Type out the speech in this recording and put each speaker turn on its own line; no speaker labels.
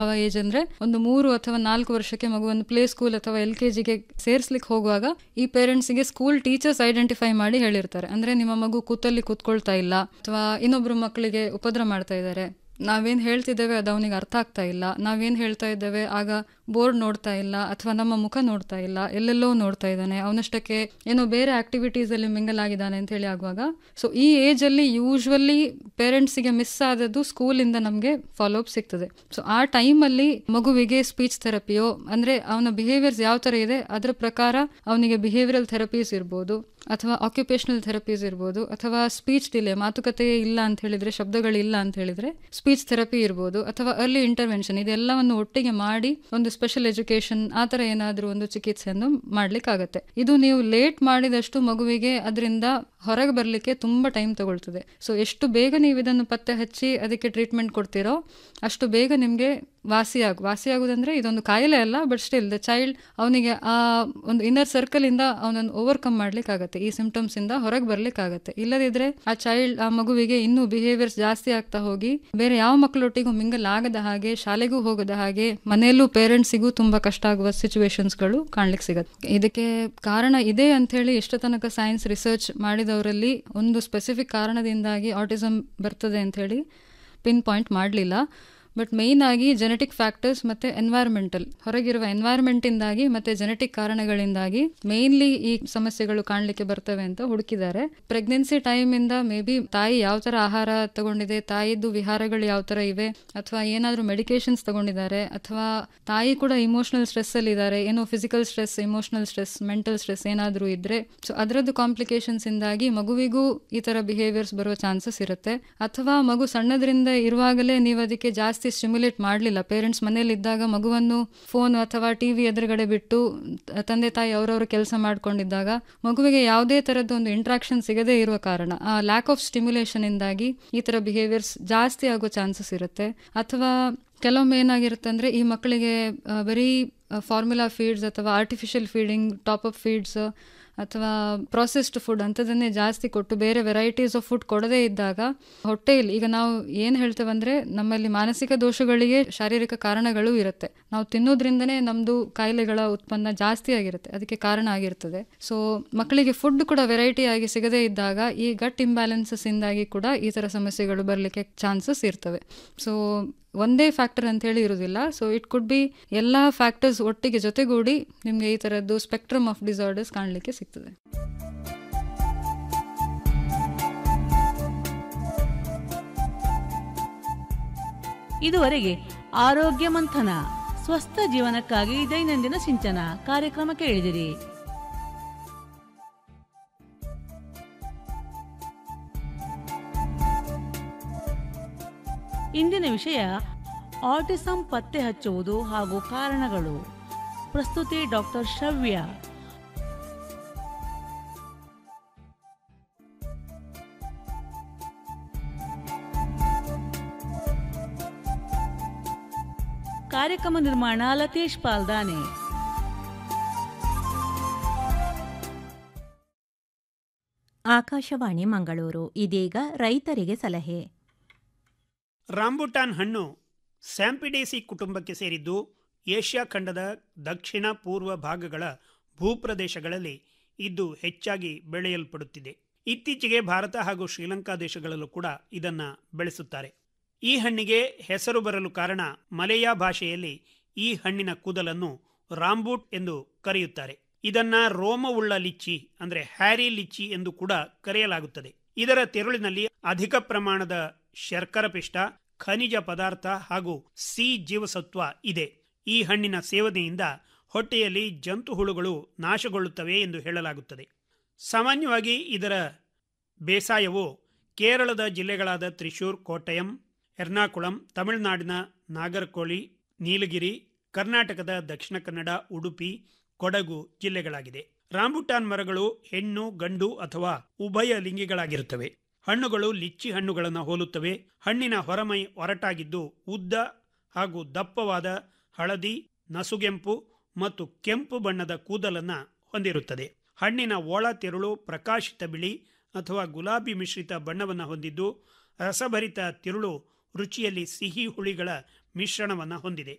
age ಅಂದ್ರೆ ಒಂದು ಮೂರು ಅಥವಾ ನಾಲ್ಕು ವರ್ಷಕ್ಕೆ ಮಗುವನ್ನು ಪ್ಲೇ ಸ್ಕೂಲ್ ಅಥವಾ ಎಲ್ ಕೆ ಜಿಗೆ ಸೇರಿಸ್ಲಿಕ್ಕೆ ಹೋಗುವಾಗ ಈ ಪೇರೆಂಟ್ಸ್ಗೆ ಸ್ಕೂಲ್ ಟೀಚರ್ಸ್ ಐಡೆಂಟಿಫೈ ಮಾಡಿ ಹೇಳಿರ್ತಾರೆ ಅಂದ್ರೆ ನಿಮ್ಮ ಮಗು ಕೂತಲ್ಲಿ ಕೂತ್ಕೊಳ್ತಾ ಇಲ್ಲ ಅಥವಾ ಇನ್ನೊಬ್ರು ಮಕ್ಕಳಿಗೆ ಉಪದ್ರ ಮಾಡ್ತಾ ಇದ್ದಾರೆ ನಾವೇನ್ ಹೇಳ್ತಿದ್ದೇವೆ ಅದು ಅವನಿಗೆ ಅರ್ಥ ಆಗ್ತಾ ಇಲ್ಲ ನಾವೇನ್ ಹೇಳ್ತಾ ಇದ್ದೇವೆ ಆಗ ಬೋರ್ಡ್ ನೋಡ್ತಾ ಇಲ್ಲ ಅಥವಾ ನಮ್ಮ ಮುಖ ನೋಡ್ತಾ ಇಲ್ಲ ಎಲ್ಲೆಲ್ಲೋ ನೋಡ್ತಾ ಇದ್ದಾನೆ ಅವನಷ್ಟಕ್ಕೆ ಏನೋ ಬೇರೆ ಆಕ್ಟಿವಿಟೀಸ್ ಅಲ್ಲಿ ಮಿಂಗಲ್ ಆಗಿದ್ದಾನೆ ಅಂತ ಹೇಳಿ ಆಗುವಾಗ ಸೊ ಈ ಏಜ್ ಅಲ್ಲಿ ಯೂಶ್ವಲಿ ಪೇರೆಂಟ್ಸಿಗೆ ಮಿಸ್ ಆದದ್ದು ಸ್ಕೂಲಿಂದ ನಮಗೆ ಫಾಲೋ ಅಪ್ ಸಿಗ್ತದೆ ಸೊ ಆ ಟೈಮಲ್ಲಿ ಮಗುವಿಗೆ ಸ್ಪೀಚ್ ಥೆರಪಿಯೋ ಅಂದ್ರೆ ಅವನ ಬಿಹೇವಿಯರ್ಸ್ ಯಾವ ತರ ಇದೆ ಅದರ ಪ್ರಕಾರ ಅವನಿಗೆ ಬಿಹೇವಿಯರಲ್ ಥೆರಪೀಸ್ ಇರ್ಬೋದು ಅಥವಾ ಆಕ್ಯುಪೇಷನಲ್ ಥೆರಪೀಸ್ ಇರ್ಬೋದು ಅಥವಾ ಸ್ಪೀಚ್ ಡಿಲೇ ಮಾತುಕತೆ ಇಲ್ಲ ಅಂತ ಹೇಳಿದ್ರೆ ಶಬ್ದಗಳಿಲ್ಲ ಅಂತ ಹೇಳಿದ್ರೆ ಸ್ಪೀಚ್ ಥೆರಪಿ ಇರ್ಬೋದು ಅಥವಾ ಅರ್ಲಿ ಇಂಟರ್ವೆನ್ಷನ್ ಇದೆಲ್ಲವನ್ನು ಒಟ್ಟಿಗೆ ಮಾಡಿ ಒಂದು ಸ್ಪೆಷಲ್ ಎಜುಕೇಶನ್ ಆ ಥರ ಏನಾದರೂ ಒಂದು ಚಿಕಿತ್ಸೆಯನ್ನು ಮಾಡ್ಲಿಕ್ಕಾಗತ್ತೆ ಇದು ನೀವು ಲೇಟ್ ಮಾಡಿದಷ್ಟು ಮಗುವಿಗೆ ಅದರಿಂದ ಹೊರಗೆ ಬರಲಿಕ್ಕೆ ತುಂಬ ಟೈಮ್ ತಗೊಳ್ತದೆ ಸೊ ಎಷ್ಟು ಬೇಗ ನೀವು ಇದನ್ನು ಪತ್ತೆ ಹಚ್ಚಿ ಅದಕ್ಕೆ ಟ್ರೀಟ್ಮೆಂಟ್ ಕೊಡ್ತೀರೋ ಅಷ್ಟು ಬೇಗ ನಿಮಗೆ ವಾಸಿಯಾಗು ವಾಸಿಯಾಗುದಂದ್ರೆ ಇದೊಂದು ಕಾಯಿಲೆ ಅಲ್ಲ ಬಟ್ ಸ್ಟಿಲ್ ದ ಚೈಲ್ಡ್ ಅವನಿಗೆ ಆ ಒಂದು ಇನ್ನರ್ ಸರ್ಕಲ್ ಇಂದ ಅವನನ್ನು ಓವರ್ಕಮ್ ಮಾಡ್ಲಿಕ್ಕಾಗತ್ತೆ ಈ ಸಿಂಪ್ಟಮ್ಸ್ ಇಂದ ಹೊರಗೆ ಬರ್ಲಿಕ್ಕಾಗತ್ತೆ ಇಲ್ಲದಿದ್ರೆ ಆ ಚೈಲ್ಡ್ ಆ ಮಗುವಿಗೆ ಇನ್ನೂ ಬಿಹೇವಿಯರ್ಸ್ ಜಾಸ್ತಿ ಆಗ್ತಾ ಹೋಗಿ ಬೇರೆ ಯಾವ ಮಕ್ಕಳೊಟ್ಟಿಗೂ ಮಿಂಗಲ್ ಆಗದ ಹಾಗೆ ಶಾಲೆಗೂ ಹೋಗದ ಹಾಗೆ ಮನೆಯಲ್ಲೂ ಪೇರೆಂಟ್ಸಿಗೂ ತುಂಬಾ ಕಷ್ಟ ಆಗುವ ಸಿಚುವೇಶನ್ಸ್ಗಳು ಕಾಣ್ಲಿಕ್ಕೆ ಸಿಗತ್ತೆ ಇದಕ್ಕೆ ಕಾರಣ ಇದೆ ಅಂತ ಹೇಳಿ ಎಷ್ಟು ತನಕ ಸೈನ್ಸ್ ರಿಸರ್ಚ್ ಮಾಡಿದವರಲ್ಲಿ ಒಂದು ಸ್ಪೆಸಿಫಿಕ್ ಕಾರಣದಿಂದಾಗಿ ಆಟಿಸಮ್ ಬರ್ತದೆ ಅಂತ ಹೇಳಿ ಪಿನ್ ಪಾಯಿಂಟ್ ಮಾಡಲಿಲ್ಲ ಬಟ್ ಮೇಯ್ನ್ ಆಗಿ ಜೆನೆಟಿಕ್ ಫ್ಯಾಕ್ಟರ್ಸ್ ಮತ್ತೆ ಎನ್ವೈರ್ಮೆಂಟಲ್ ಹೊರಗಿರುವ ಎನ್ವೈರ್ಮೆಂಟಿಂದಾಗಿ ಮತ್ತೆ ಜೆನೆಟಿಕ್ ಕಾರಣಗಳಿಂದಾಗಿ ಮೇನ್ಲಿ ಈ ಸಮಸ್ಯೆಗಳು ಕಾಣಲಿಕ್ಕೆ ಬರ್ತವೆ ಅಂತ ಹುಡುಕಿದ್ದಾರೆ ಪ್ರೆಗ್ನೆನ್ಸಿ ಟೈಮ್ ಇಂದ ಮೇ ಬಿ ತಾಯಿ ಯಾವ ತರ ಆಹಾರ ತಗೊಂಡಿದೆ ತಾಯಿದ್ದು ವಿಹಾರಗಳು ಯಾವ ತರ ಇವೆ ಅಥವಾ ಏನಾದರೂ ಮೆಡಿಕೇಶನ್ಸ್ ತಗೊಂಡಿದ್ದಾರೆ ಅಥವಾ ತಾಯಿ ಕೂಡ ಇಮೋಷನಲ್ ಸ್ಟ್ರೆಸ್ ಅಲ್ಲಿ ಇದ್ದಾರೆ ಏನೋ physical stress emotional stress mental stress ಏನಾದರೂ ಇದ್ರೆ ಸೊ ಅದರದ್ದು ಕಾಂಪ್ಲಿಕೇಶನ್ಸ್ ಇಂದಾಗಿ ಮಗುವಿಗೂ ಈ ತರ ಬಿಹೇವಿಯರ್ಸ್ ಬರುವ ಚಾನ್ಸಸ್ ಇರುತ್ತೆ ಅಥವಾ ಮಗು ಸಣ್ಣದ್ರಿಂದ ಇರುವಾಗಲೇ ನೀವು ಅದಕ್ಕೆ ಜಾಸ್ತಿ ಸ್ಟಿಮ್ಯುಲೇಟ್ ಮಾಡಲಿಲ್ಲ ಪೇರೆಂಟ್ಸ್ ಮನೇಲಿ ಇದ್ದಾಗ ಮಗುವನ್ನು ಫೋನ್ ಅಥವಾ ಟಿವಿ ಎದುರುಗಡೆ ಬಿಟ್ಟು ತ- ತಂದೆ ತಾಯಿ ಅವರವರು ಕೆಲಸ ಮಾಡ್ಕೊಂಡಿದ್ದಾಗ ಮಗುವಿಗೆ ಯಾವುದೇ ತರದ್ದು ಒಂದು ಇಂಟ್ರಾಕ್ಷನ್ ಸಿಗದೇ ಇರುವ ಕಾರಣ ಆ ಲ್ಯಾಕ್ ಆಫ್ ಸ್ಟಿಮ್ಯುಲೇಷನ್ ಇಂದಾಗಿ ಈ ತರ ಬಿಹೇವಿಯರ್ಸ್ ಜಾಸ್ತಿ ಆಗೋ ಚಾನ್ಸಸ್ ಇರುತ್ತೆ ಅಥವಾ ಕೆಲವೊಮ್ಮೆ ಏನಾಗಿರುತ್ತೆ ಅಂದ್ರೆ ಈ ಮಕ್ಕಳಿಗೆ ಆ, ಬರೀ ಫಾರ್ಮುಲಾ ಫೀಡ್ಸ್ ಅಥವಾ artificial feeding top up feeds ಅಥವಾ ಪ್ರೊಸೆಸ್ಡ್ ಫುಡ್ ಅಂಥದ್ದನ್ನೇ ಜಾಸ್ತಿ ಕೊಟ್ಟು ಬೇರೆ ವೆರೈಟೀಸ್ ಆಫ್ ಫುಡ್ ಕೊಡದೇ ಇದ್ದಾಗ ಹೊಟ್ಟೆಯಲ್ಲಿ ಈಗ ನಾವು ಏನು ಹೇಳ್ತೇವೆ ಅಂದ್ರೆ ನಮ್ಮಲ್ಲಿ ಮಾನಸಿಕ ದೋಷಗಳಿಗೆ ಶಾರೀರಿಕ ಕಾರಣಗಳು ಇರುತ್ತೆ ನಾವು ತಿನ್ನೋದ್ರಿಂದನೇ ನಮ್ದು ಕಾಯಿಲೆಗಳ ಉತ್ಪನ್ನ ಜಾಸ್ತಿ ಆಗಿರುತ್ತೆ ಅದಕ್ಕೆ ಕಾರಣ ಆಗಿರ್ತದೆ ಸೊ ಮಕ್ಕಳಿಗೆ ಫುಡ್ ಕೂಡ ವೆರೈಟಿ ಆಗಿ ಸಿಗದೇ ಇದ್ದಾಗ ಈ ಗಟ್ ಇಂಬ್ಯಾಲೆನ್ಸಸ್ ಇಂದಾಗಿ ಕೂಡ ಈ ತರ ಸಮಸ್ಯೆಗಳು ಬರಲಿಕ್ಕೆ ಚಾನ್ಸಸ್ ಇರ್ತವೆ ಸೊ ಒಂದೇ ಫ್ಯಾಕ್ಟರ್ ಅಂತ ಹೇಳಿ ಇರುವುದಿಲ್ಲ ಸೊ ಇಟ್ ಕುಡ್ ಬಿ ಎಲ್ಲ ಫ್ಯಾಕ್ಟರ್ಸ್ ಒಟ್ಟಿಗೆ ಜೊತೆಗೂಡಿ ನಿಮಗೆ ಈ ಥರದ್ದು ಸ್ಪೆಕ್ಟ್ರಮ್ ಆಫ್ ಡಿಸಾರ್ಡರ್ಸ್ ಕಾಣಲಿಕ್ಕೆ ಸಿಗ್ತದೆ
ಇದುವರೆಗೆ ಆರೋಗ್ಯ ಮಂಥನ ಸ್ವಸ್ಥ ಜೀವನಕ್ಕಾಗಿ ದೈನಂದಿನ ಸಿಂಚನ ಕಾರ್ಯಕ್ರಮ ಕೇಳಿದಿರಿ ಇಂದಿನ ವಿಷಯ ಆಟಿಸಂ ಪತ್ತೆ ಹಚ್ಚುವುದು ಹಾಗೂ ಕಾರಣಗಳು ಪ್ರಸ್ತುತಿ ಡಾಕ್ಟರ್ ಶ್ರವ್ಯ ಕಾರ್ಯಕ್ರಮ ನಿರ್ಮಾಣ ಲತೇಶ್ ಪಾಲ್ದಾನೆ
ಆಕಾಶವಾಣಿ ಮಂಗಳೂರು ಇದೀಗ ರೈತರಿಗೆ ಸಲಹೆ
ರಾಂಬುಟಾನ್ ಹಣ್ಣು ಸ್ಯಾಂಪಿಡೇಸಿ ಕುಟುಂಬಕ್ಕೆ ಸೇರಿದ್ದು ಏಷ್ಯಾ ಖಂಡದ ದಕ್ಷಿಣ ಪೂರ್ವ ಭಾಗಗಳ ಭೂಪ್ರದೇಶಗಳಲ್ಲಿ ಇದು ಹೆಚ್ಚಾಗಿ ಬೆಳೆಯಲ್ಪಡುತ್ತಿದೆ ಇತ್ತೀಚೆಗೆ ಭಾರತ ಹಾಗೂ ಶ್ರೀಲಂಕಾ ದೇಶಗಳಲ್ಲೂ ಕೂಡ ಇದನ್ನು ಬೆಳೆಸುತ್ತಾರೆ ಈ ಹಣ್ಣಿಗೆ ಹೆಸರು ಬರಲು ಕಾರಣ ಮಲೆಯ ಭಾಷೆಯಲ್ಲಿ ಈ ಹಣ್ಣಿನ ಕೂದಲನ್ನು ರಾಂಬೂಟ್ ಎಂದು ಕರೆಯುತ್ತಾರೆ ಇದನ್ನ ರೋಮವುಳ್ಳ ಲಿಚ್ಚಿ ಅಂದ್ರೆ ಹ್ಯಾರಿ ಲಿಚ್ಚಿ ಎಂದು ಕೂಡ ಕರೆಯಲಾಗುತ್ತದೆ ಇದರ ತೆರುಳಿನಲ್ಲಿ ಅಧಿಕ ಪ್ರಮಾಣದ ಶರ್ಕರ ಪಿಷ್ಟ ಖನಿಜ ಪದಾರ್ಥ ಹಾಗೂ ಸಿ ಜೀವಸತ್ವ ಇದೆ ಈ ಹಣ್ಣಿನ ಸೇವನೆಯಿಂದ ಹೊಟ್ಟೆಯಲ್ಲಿ ಜಂತು ಹುಳುಗಳು ನಾಶಗೊಳ್ಳುತ್ತವೆ ಎಂದು ಹೇಳಲಾಗುತ್ತದೆ ಸಾಮಾನ್ಯವಾಗಿ ಇದರ ಬೇಸಾಯವು ಕೇರಳದ ಜಿಲ್ಲೆಗಳಾದ ತ್ರಿಶೂರ್ ಕೋಟ್ಟಯಂ ಎರ್ನಾಕುಳಂ ತಮಿಳುನಾಡಿನ ನಾಗರಕೋಳಿ ನೀಲಗಿರಿ ಕರ್ನಾಟಕದ ದಕ್ಷಿಣ ಕನ್ನಡ ಉಡುಪಿ ಕೊಡಗು ಜಿಲ್ಲೆಗಳಾಗಿದೆ ರಾಂಬುಟಾನ್ ಮರಗಳು ಹೆಣ್ಣು ಗಂಡು ಅಥವಾ ಉಭಯ ಲಿಂಗಿಗಳಾಗಿರುತ್ತವೆ ಹಣ್ಣುಗಳು ಲಿಚ್ಚಿ ಹಣ್ಣುಗಳನ್ನು ಹೋಲುತ್ತವೆ ಹಣ್ಣಿನ ಹೊರಮೈ ಒರಟಾಗಿದ್ದು ಉದ್ದ ಹಾಗೂ ದಪ್ಪವಾದ ಹಳದಿ ನಸುಗೆಂಪು ಮತ್ತು ಕೆಂಪು ಬಣ್ಣದ ಕೂದಲನ್ನ ಹೊಂದಿರುತ್ತದೆ ಹಣ್ಣಿನ ಒಳ ತೆರುಳು ಪ್ರಕಾಶಿತ ಬಿಳಿ ಅಥವಾ ಗುಲಾಬಿ ಮಿಶ್ರಿತ ಬಣ್ಣವನ್ನು ಹೊಂದಿದ್ದು ರಸಭರಿತ ತಿರುಳು ರುಚಿಯಲ್ಲಿ ಸಿಹಿ ಹುಳಿಗಳ ಮಿಶ್ರಣವನ್ನು ಹೊಂದಿದೆ